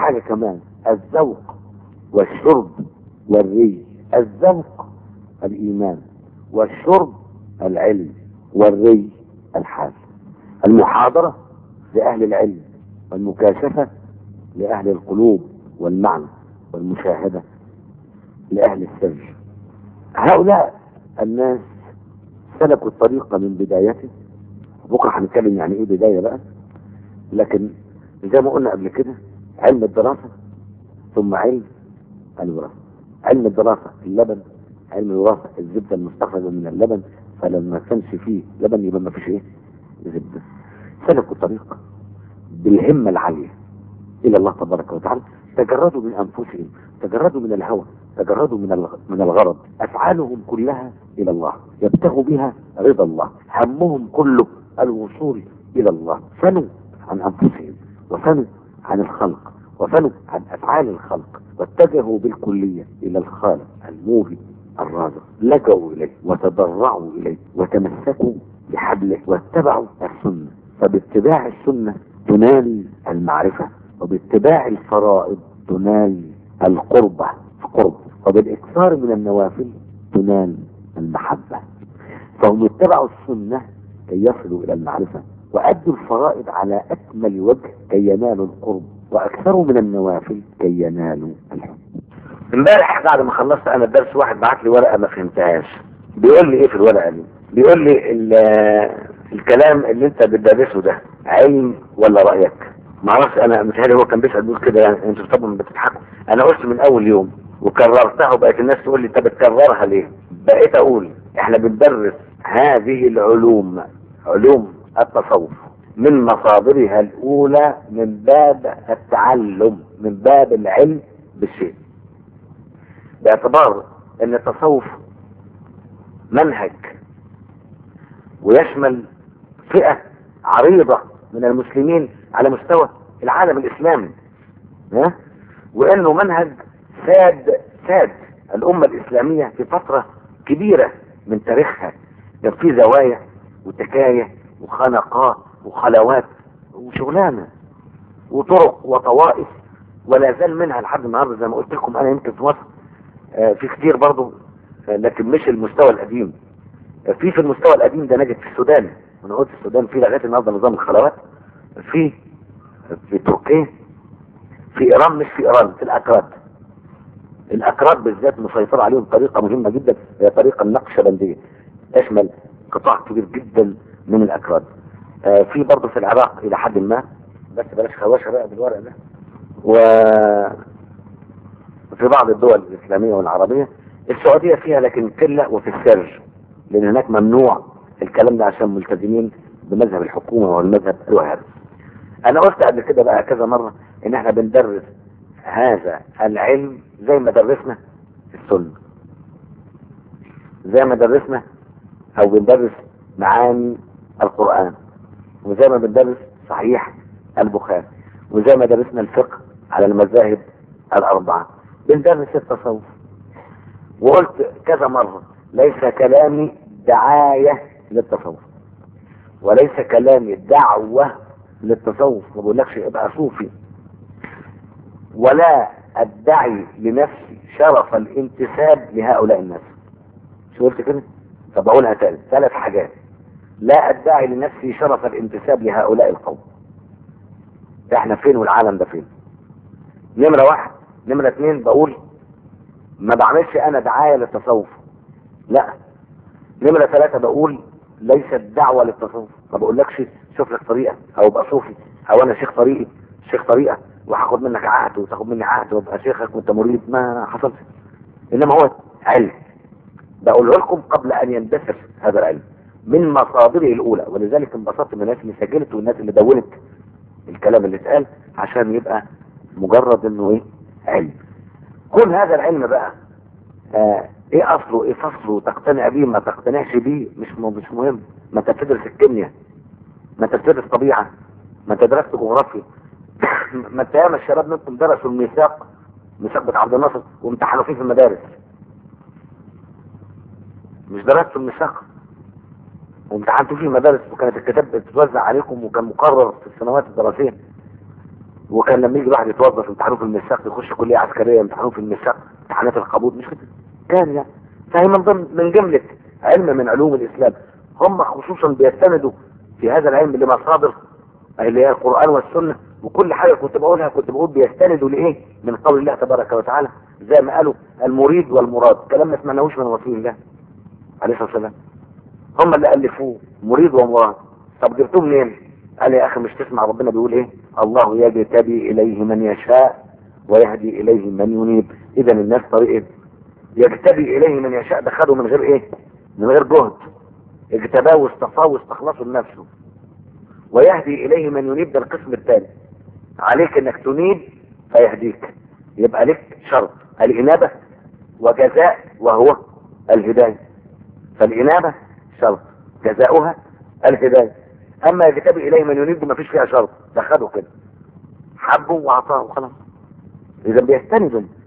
حاجة كمان الذوق والشرب والري الذوق الإيمان والشرب العلم والري الحال المحاضرة لأهل العلم والمكاشفة لأهل القلوب والمعنى والمشاهدة لأهل السر هؤلاء الناس سلكوا الطريق من بدايته بكرة هنتكلم يعني ايه بداية بقى لكن زي ما قلنا قبل كده علم الدراسة ثم علم الوراثة علم الدراسة اللبن علم الوراثة الزبدة المستخرجة من اللبن فلما كانش فيه لبن يبقى ما فيش ايه زبدة سلكوا الطريق بالهمة العالية إلى الله تبارك وتعالى تجردوا من أنفسهم تجردوا من الهوى تجردوا من الغ- من الغرض أفعالهم كلها إلى الله يبتغوا بها رضا الله همهم كله الوصول إلى الله فنوا عن أنفسهم وفنوا عن الخلق وفنوا عن أفعال الخلق واتجهوا بالكلية إلى الخالق الموهب الرازق لجأوا إليه وتضرعوا إليه وتمسكوا بحبله واتبعوا السنة فباتباع السنة تنال المعرفة وباتباع الفرائض تنال القربة قرب وبالإكثار من النوافل تنال المحبة فهم اتبعوا السنة كي يصلوا إلى المعرفة وأدوا الفرائض على أكمل وجه كي ينالوا القرب وأكثروا من النوافل كي ينالوا الحب امبارح بعد ما خلصت انا الدرس واحد بعت لي ورقه ما فهمتهاش بيقول لي ايه في الورقه دي بيقول لي ال- الكلام اللي انت بتدرسه ده علم ولا رايك ما اعرفش انا متهيألي هو كان بيسال بيقول كده يعني انتوا طبعا بتضحكوا انا قلت من اول يوم وكررتها وبقت الناس تقول لي انت بتكررها ليه بقيت اقول احنا بندرس هذه العلوم علوم التصوف من مصادرها الاولى من باب التعلم من باب العلم بالشيء باعتبار ان التصوف منهج ويشمل فئة عريضة من المسلمين على مستوى العالم الاسلامي ها؟ وانه منهج ساد ساد الامة الاسلامية في فترة كبيرة من تاريخها كان في زوايا وتكايا وخنقات وخلوات وشغلانة وطرق وطوائف ولا زال منها لحد النهارده زي ما قلت لكم انا يمكن في مصر آه، في كتير برضه آه، لكن مش المستوى القديم آه، في في المستوى القديم ده نجد في السودان انا قلت السودان في لغايه النهارده نظام الخلوات في في تركيا في ايران مش في ايران في الاكراد الاكراد بالذات مسيطرة عليهم طريقة مهمة جدا هي طريقة النقشبندية تشمل قطاع كبير جدا من الاكراد آه، في برضه في العراق الى حد ما بس بلاش خواشة بقى بالورق ده و في بعض الدول الإسلامية والعربية السعودية فيها لكن قلة وفي السر لأن هناك ممنوع الكلام ده عشان ملتزمين بمذهب الحكومة والمذهب الوهابي أنا قلت قبل كده بقى كذا مرة إن إحنا بندرس هذا العلم زي ما درسنا السنة زي ما درسنا أو بندرس معاني القرآن وزي ما بندرس صحيح البخاري وزي ما درسنا الفقه على المذاهب الأربعة بندرس التصوف وقلت كذا مرة ليس كلامي دعاية للتصوف وليس كلامي دعوة للتصوف ما بقولكش ابقى صوفي ولا ادعي لنفسي شرف الانتساب لهؤلاء الناس شو قلت كده طب اقولها تاني ثلاث حاجات لا ادعي لنفسي شرف الانتساب لهؤلاء القوم احنا فين والعالم ده فين نمرة واحد نمرة اتنين بقول ما بعملش انا دعاية للتصوف لا نمرة ثلاثة بقول ليست دعوة للتصوف ما بقولكش شوف لك طريقة او ابقى صوفي او انا شيخ طريقي شيخ طريقة وهاخد منك عهد وتاخد مني عهد وابقى شيخك وانت مريد ما حصلش انما هو علم بقوله لكم قبل ان يندثر هذا العلم من مصادره الاولى ولذلك انبسطت من الناس اللي سجلت والناس اللي دونت الكلام اللي اتقال عشان يبقى مجرد انه ايه علم كل هذا العلم بقى آه ايه اصله ايه فصله تقتنع بيه ما تقتنعش بيه مش م- مش مهم ما انت بتدرس الكيمياء ما انت بتدرس طبيعه ما انت درست جغرافيا ما انت ياما الشباب منكم درسوا الميثاق ميثاق بتاع عبد الناصر وامتحنوا فيه في المدارس مش درستوا الميثاق وامتحنتوا فيه المدارس وكانت الكتاب بتتوزع عليكم وكان مقرر في السنوات الدراسيه وكان لما يجي واحد يتوظف امتحانه في الميثاق يخش كليه عسكريه امتحانه في الميثاق امتحانات القبول مش كده كان يعني فهي من ضمن من جمله علم من علوم الاسلام هم خصوصا بيستندوا في هذا العلم لمصادر اللي هي القران والسنه وكل حاجه كنت بقولها كنت بقول بيستندوا لايه؟ من قول الله تبارك وتعالى زي ما قالوا المريد والمراد كلام ما سمعناهوش من رسول الله عليه الصلاه والسلام هم اللي الفوه مريد ومراد طب جبتوه منين؟ قال يا اخي مش تسمع ربنا بيقول ايه؟ الله يجتبي اليه من يشاء ويهدي اليه من ينيب اذا الناس طريقه يجتبي اليه من يشاء ده خده من غير ايه؟ من غير جهد اجتباه واصطفاه واستخلصه لنفسه ويهدي اليه من ينيب ده القسم الثاني عليك انك تنيب فيهديك يبقى لك شرط الانابه وجزاء وهو الهدايه فالانابه شرط جزاؤها الهدايه اما يجتبي اليه من ينيب ما فيش فيها شرط ده خده كده حبه واعطاه وخلاص اذا بيستندوا